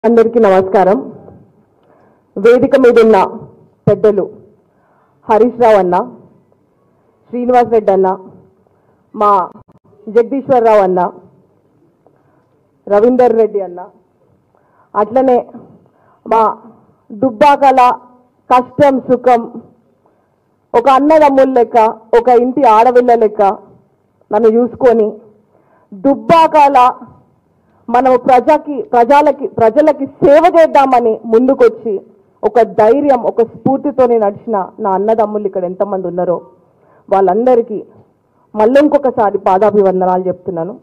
అందరికీ నమస్కారం వేదిక మీద ఉన్న పెద్దలు హరీష్ రావు అన్న శ్రీనివాస్ రెడ్డి అన్న మా జగదీశ్వరరావు అన్న రవీందర్ రెడ్డి అన్న అట్లనే మా దుబ్బాకల కష్టం సుఖం ఒక అన్నదమ్ముల లెక్క ఒక ఇంటి ఆడవిల్ల లెక్క నన్ను చూసుకొని దుబ్బాకాల మనం ప్రజకి ప్రజలకి ప్రజలకి సేవ చేద్దామని ముందుకొచ్చి ఒక ధైర్యం ఒక స్ఫూర్తితోనే నడిచిన నా అన్నదమ్ములు ఇక్కడ ఎంతమంది ఉన్నారో వాళ్ళందరికీ మళ్ళీ ఇంకొకసారి పాదాభివందనాలు చెప్తున్నాను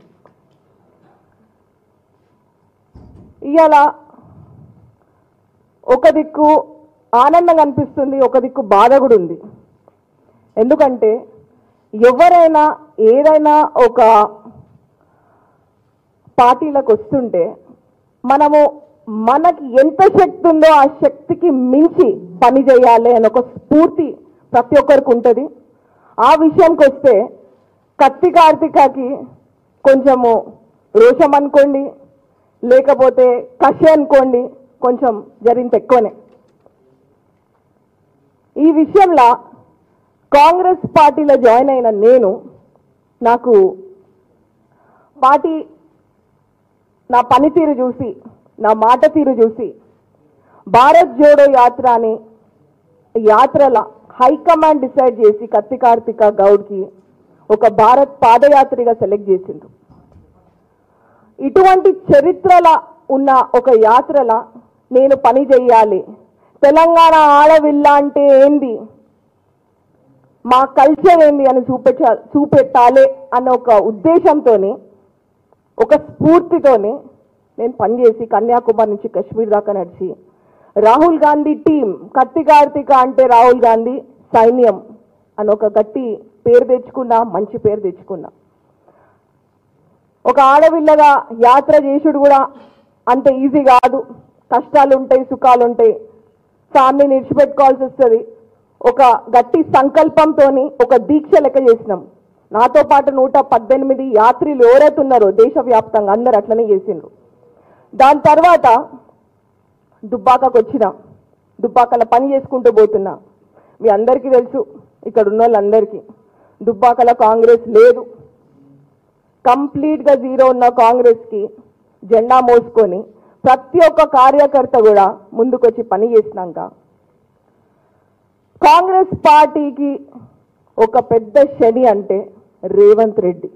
ఇవాళ ఒక దిక్కు ఆనందంగా అనిపిస్తుంది ఒక దిక్కు బాధ కూడా ఉంది ఎందుకంటే ఎవరైనా ఏదైనా ఒక పార్టీలకు వస్తుంటే మనము మనకి ఎంత శక్తి ఉందో ఆ శక్తికి మించి పని చేయాలి అని ఒక స్ఫూర్తి ప్రతి ఒక్కరికి ఉంటుంది ఆ విషయానికి వస్తే కత్తి కార్తికకి కొంచెము రోషం అనుకోండి లేకపోతే కష అనుకోండి కొంచెం జరిగింత ఎక్కువనే ఈ విషయంలో కాంగ్రెస్ పార్టీలో జాయిన్ అయిన నేను నాకు పార్టీ నా పనితీరు చూసి నా మాట తీరు చూసి భారత్ జోడో యాత్ర అని యాత్రల హైకమాండ్ డిసైడ్ చేసి కత్తి కార్తిక గౌడ్కి ఒక భారత్ పాదయాత్రిగా సెలెక్ట్ చేసిండ్రు ఇటువంటి చరిత్రల ఉన్న ఒక యాత్రల నేను పని చెయ్యాలి తెలంగాణ ఆడవిల్ల అంటే ఏంది మా కల్చర్ ఏంది అని చూపెట్ట చూపెట్టాలి అన్న ఒక ఉద్దేశంతోని ఒక స్ఫూర్తితోని నేను పనిచేసి కన్యాకుమారి నుంచి కశ్మీర్ దాకా నడిచి రాహుల్ గాంధీ టీం కత్తి కార్తిక అంటే రాహుల్ గాంధీ సైన్యం అని ఒక గట్టి పేరు తెచ్చుకున్నా మంచి పేరు తెచ్చుకున్నా ఒక ఆడవిల్లగా యాత్ర చేసుడు కూడా అంత ఈజీ కాదు కష్టాలు ఉంటాయి సుఖాలు ఉంటాయి ఫ్యామిలీని విడిచిపెట్టుకోవాల్సి వస్తుంది ఒక గట్టి సంకల్పంతోని ఒక దీక్ష లెక్క చేసినాం నాతో పాటు నూట పద్దెనిమిది యాత్రిలు ఎవరైతే ఉన్నారో దేశవ్యాప్తంగా అందరు అట్లనే చేసిండ్రు దాని తర్వాత దుబ్బాకకు వచ్చిన దుబ్బాకల పని చేసుకుంటూ పోతున్నా మీ అందరికీ తెలుసు ఇక్కడ ఉన్న వాళ్ళందరికీ దుబ్బాకల కాంగ్రెస్ లేదు కంప్లీట్గా జీరో ఉన్న కాంగ్రెస్కి జెండా మోసుకొని ప్రతి ఒక్క కార్యకర్త కూడా ముందుకొచ్చి పని చేసినాక కాంగ్రెస్ పార్టీకి ఒక పెద్ద శని అంటే రేవంత్ రెడ్డి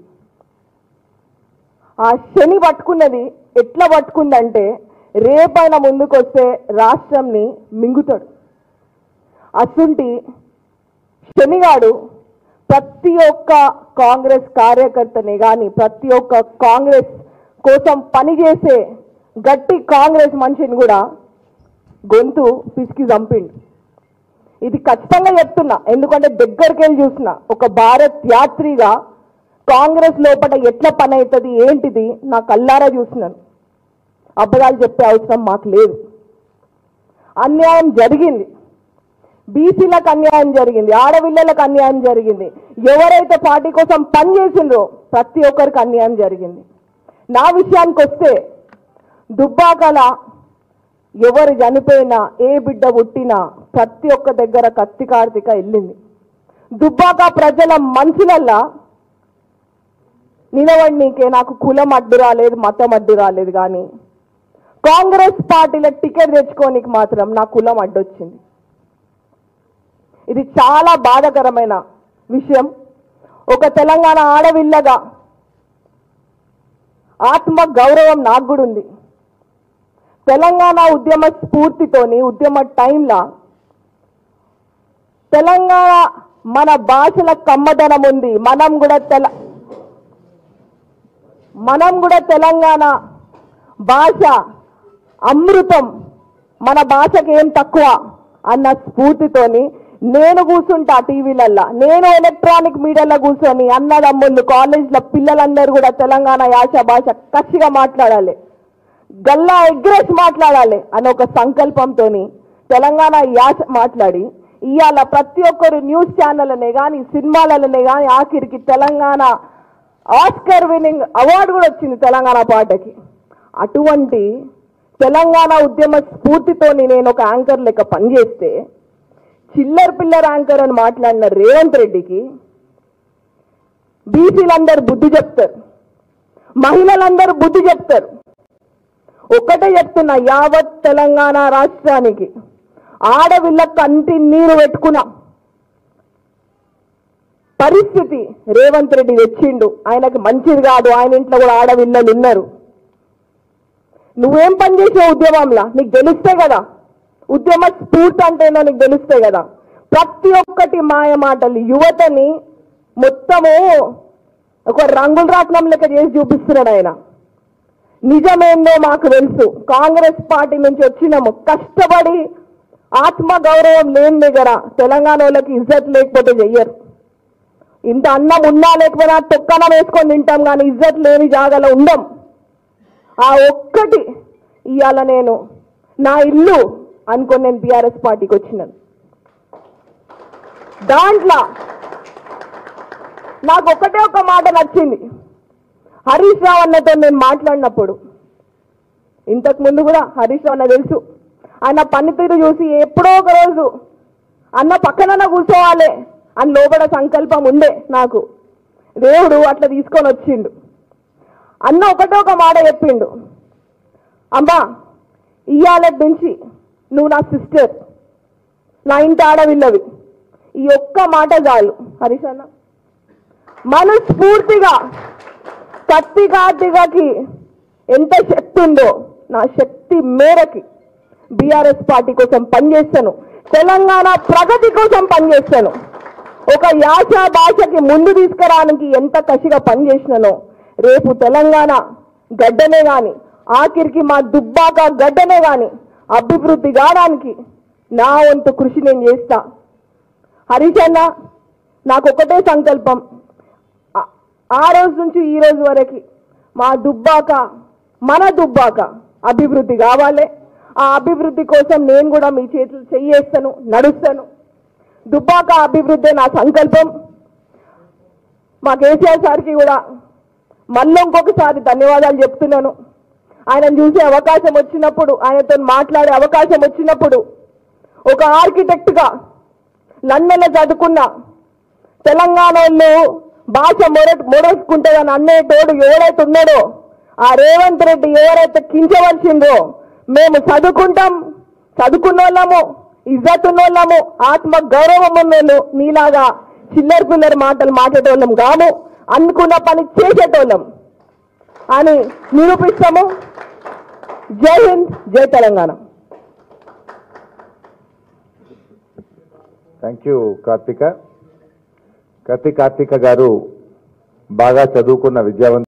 ఆ శని పట్టుకున్నది ఎట్లా పట్టుకుందంటే రేపైన ముందుకొస్తే రాష్ట్రంని మింగుతాడు అసుంటి శనిగాడు ప్రతి ఒక్క కాంగ్రెస్ కార్యకర్తని కానీ ప్రతి ఒక్క కాంగ్రెస్ కోసం పనిచేసే గట్టి కాంగ్రెస్ మనిషిని కూడా గొంతు పిసికి చంపిండు ఇది ఖచ్చితంగా చెప్తున్నా ఎందుకంటే దగ్గరికి వెళ్ళి చూసిన ఒక భారత్ యాత్రిగా కాంగ్రెస్ లోపల ఎట్లా పని అవుతుంది ఏంటిది నా కల్లారా చూసినాను అబద్ధాలు చెప్పే అవసరం మాకు లేదు అన్యాయం జరిగింది బీసీలకు అన్యాయం జరిగింది ఆడపిల్లలకు అన్యాయం జరిగింది ఎవరైతే పార్టీ కోసం పనిచేసిండ్రో ప్రతి ఒక్కరికి అన్యాయం జరిగింది నా విషయానికి వస్తే దుబ్బాకల ఎవరు చనిపోయినా ఏ బిడ్డ పుట్టినా ప్రతి ఒక్క దగ్గర కత్తి కార్తిక వెళ్ళింది దుబ్బాక ప్రజల మనసులల్లా నిలవడినీకే నాకు కులం అడ్డు రాలేదు మతం అడ్డు రాలేదు కానీ కాంగ్రెస్ పార్టీలో టికెట్ తెచ్చుకోనికి మాత్రం నా కులం అడ్డొచ్చింది ఇది చాలా బాధాకరమైన విషయం ఒక తెలంగాణ ఆడవిల్లగా ఆత్మ గౌరవం నాకు కూడా ఉంది తెలంగాణ ఉద్యమ స్ఫూర్తితోని ఉద్యమ టైంలో తెలంగాణ మన భాషల కమ్మదనం ఉంది మనం కూడా తెల మనం కూడా తెలంగాణ భాష అమృతం మన భాషకి ఏం తక్కువ అన్న స్ఫూర్తితోని నేను కూర్చుంటా టీవీలల్లో నేను ఎలక్ట్రానిక్ మీడియాలో కూర్చొని అన్నదమ్ముళ్ళు కాలేజ్లో పిల్లలందరూ కూడా తెలంగాణ యాస భాష కచ్చిగా మాట్లాడాలి గల్లా ఎగ్రెస్ మాట్లాడాలి అనే ఒక సంకల్పంతో తెలంగాణ యాస మాట్లాడి ఇవాళ ప్రతి ఒక్కరు న్యూస్ ఛానళ్ళనే కానీ సినిమాలనే కానీ ఆఖరికి తెలంగాణ ఆస్కర్ విన్నింగ్ అవార్డు కూడా వచ్చింది తెలంగాణ పాటకి అటువంటి తెలంగాణ ఉద్యమ స్ఫూర్తితోని నేను ఒక యాంకర్ లెక్క పనిచేస్తే చిల్లర పిల్లర్ యాంకర్ అని మాట్లాడిన రేవంత్ రెడ్డికి బీసీలందరూ బుద్ధి చెప్తారు మహిళలందరూ బుద్ధి చెప్తారు ఒక్కటే చెప్తున్నా యావత్ తెలంగాణ రాష్ట్రానికి ఆడవిళ్ళ కంటి నీరు పెట్టుకున్నాం పరిస్థితి రేవంత్ రెడ్డి తెచ్చిండు ఆయనకి మంచిది కాదు ఆయన ఇంట్లో కూడా ఆడవిల్లలు ఉన్నారు నువ్వేం పని చేసావు ఉద్యమంలా నీకు తెలుస్తే కదా ఉద్యమ స్ఫూర్తి అంటేనో నీకు తెలుస్తే కదా ప్రతి ఒక్కటి మాయ మాటలు యువతని మొత్తము ఒక రంగుల రాట్నం లెక్క చేసి చూపిస్తున్నాడు ఆయన నిజమేందో మాకు తెలుసు కాంగ్రెస్ పార్టీ నుంచి వచ్చినాము కష్టపడి ఆత్మ గౌరవం లేని దగ్గర తెలంగాణ వాళ్ళకి ఇజ్జత్ లేకపోతే చెయ్యరు ఇంత అన్నం ఉన్నా లేకపోయినా తొక్కనం వేసుకొని తింటాం కానీ ఇజ్జత్ లేని జాగాలో ఉండం ఆ ఒక్కటి ఇవాళ నేను నా ఇల్లు అనుకొని నేను బీఆర్ఎస్ పార్టీకి వచ్చినాను దాంట్లో నాకు ఒకటే ఒక మాట నచ్చింది హరీష్ రావు అన్నతో నేను మాట్లాడినప్పుడు ఇంతకు ముందు కూడా హరీష్ రావు అన్న తెలుసు ఆయన పనితీరు చూసి ఎప్పుడో ఒక రోజు అన్న పక్కనన్న కూర్చోవాలి అని లోపల సంకల్పం ఉండే నాకు దేవుడు అట్లా తీసుకొని వచ్చిండు అన్న ఒకటే ఒక మాట చెప్పిండు అమ్మా ఇవాళ నుంచి నువ్వు నా సిస్టర్ నా ఇంటి ఆడవిల్లవి ఈ ఒక్క మాట చాలు హరీష్ అన్న మనస్ఫూర్తిగా కత్తి కార్తికకి ఎంత శక్తి ఉందో నా శక్తి మేరకి బీఆర్ఎస్ పార్టీ కోసం పనిచేస్తాను తెలంగాణ ప్రగతి కోసం పనిచేస్తాను ఒక యాస భాషకి ముందు తీసుకురావడానికి ఎంత కసిగా పనిచేసినానో రేపు తెలంగాణ గడ్డనే గాని ఆఖరికి మా దుబ్బాక గడ్డనే గాని అభివృద్ధి కావడానికి నా వంతు కృషి నేను చేస్తా హరీష్ అన్న నాకు ఒకటే సంకల్పం ఆ- ఆ రోజు నుంచి ఈ రోజు వరకు మా దుబ్బాక మన దుబ్బాక అభివృద్ధి కావాలి ఆ అభివృద్ధి కోసం నేను కూడా మీ చేతులు చెయ్యేస్తాను నడుస్తాను దుబ్బాక అభివృద్ధి నా సంకల్పం మా కేసీఆర్ సార్కి కూడా మళ్ళీ ఇంకొకసారి ధన్యవాదాలు చెప్తున్నాను ఆయనను చూసే అవకాశం వచ్చినప్పుడు ఆయనతో మాట్లాడే అవకాశం వచ్చినప్పుడు ఒక ఆర్కిటెక్ట్గా లండన్లో చదువుకున్న తెలంగాణ వాళ్ళు భాష మొర మొడేసుకుంటుందని అన్నేటోడు ఎవరైతే ఉన్నాడో ఆ రేవంత్ రెడ్డి ఎవరైతే కించవలసిందో మేము చదువుకుంటాం చదువుకున్న వాళ్ళము ఇజ్జత్ ఉన్నోళ్ళము ఆత్మ గౌరవం ఉన్నోళ్ళు నీలాగా చిల్లర పిల్లర మాటలు మాట్లాడేటోళ్ళం కాము అనుకున్న పని చేసేటోళ్ళం అని నిరూపిస్తాము జై హింద్ జై తెలంగాణ థ్యాంక్ యూ కార్తిక కత్తి కార్తిక గారు బాగా చదువుకున్న విద్యావంత